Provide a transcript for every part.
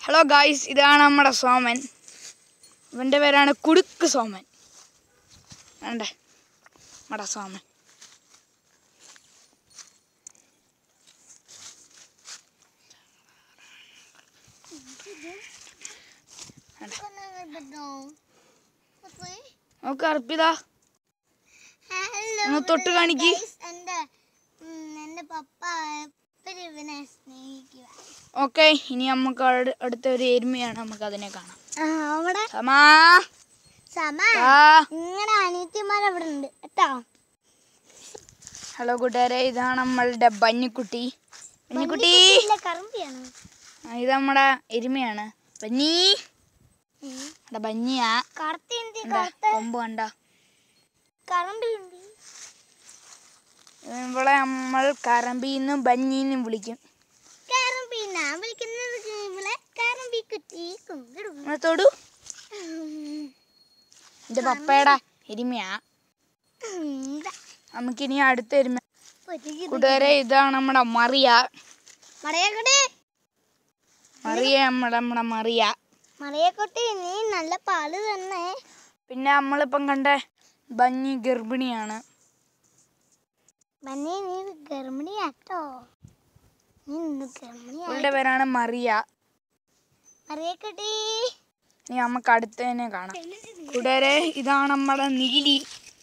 Hello guys ഇതാണ് നമ്മുടെ സോമൻ ഇവൻ്റെ പേരാണ് കുടുക്ക് സോമൻ വേണ്ടേ നമ്മുടെ സോമൻ നമുക്ക് അർപ്പിത ഒന്ന് തൊട്ട് കാണിക്ക്. എന്റെ ഉം, എന്റെ പപ്പ എപ്പോഴും ഇവനെ സ്നേഹിക്കുക ഓക്കെ ഇനി നമുക്ക് അട്- അടുത്ത ഒരു എരുമയാണ് നമുക്ക് അതിനെ കാണാം അവിടെ സമാ സമ ആ നിങ്ങളുടെ അനിയത്തിമാർ അവിടെ ഉണ്ട് കേട്ടോ ഹലോ കൂട്ടുകാരെ ഇതാണ് നമ്മളുടെ ബന്നിക്കുട്ടി ബന്നിക്കുട്ടി ഇല്ല കറുമ്പിയാണ് ആ, ഇത് നമ്മുടെ എരുമയാണ് ബന്നി ഇവിടെ ബന്നിയാ കറുത്ത എന്തി കണ്ടാ? കറുത്ത കൊമ്പ് കണ്ട കറമ്പിലുണ്ട് ഇവിടെ നമ്മൾ കറമ്പീന്നും ബന്നീന്നും വിളിക്കും കറമ്പി ഞാൻ വിളിക്കുന്നത് ഇവിടെ കറമ്പി കുട്ടി കുമ്പിടും നമ്മൾ തൊടു എൻ്റെ പപ്പയുടെ എരുമയാ നമുക്കിനി അടുത്ത എരുമ കൂട്ടുകാരെ ഇതാണ് നമ്മുടെ മറിയ മറയക്കുട്ടി മറിയ നമ്മുടെ നമ്മുടെ മറിയ മറയക്കുട്ടി നീ നല്ല പാല് തന്നെ പിന്നെ നമ്മളിപ്പം കണ്ട ബന്നി ഗർഭിണിയാണ് ബന്നി നീ ഗർഭിണിയാട്ടോ നീ ഇന്ന് ഗർഭിണിയാ ഇവളുടെ പേരാണ് മറിയ മറിയക്കുട്ടി ഇനി നമുക്ക് അടുത്തതിനെ കാണാം കൂട്ടുകാരെ ഇതാണ് നമ്മുടെ നീലി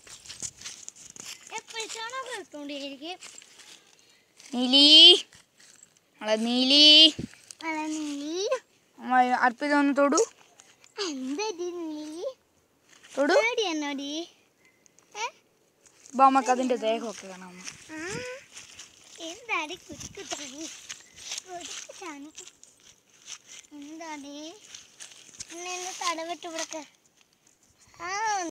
എപ്പോഴാണോ കേട്ടോണ്ടിരിക്കും നീലി നമ്മളെ നീലി നീ നമ്മ അർപ്പിത ഒന്ന് തൊടു എന്തടി നീ തൊടു പേടിയാണോടി അപ്പൊ നമുക്ക് അതിന്റെ ദേഹമൊക്കെ കാണാം ആ എന്താടി കുറ്റുകുട്ടാണ് കുറ്റുകുട്ടാണ് എന്താടി എന്നെ ഒന്ന് തടവിട്ട് ഇവിടൊക്കെ ആ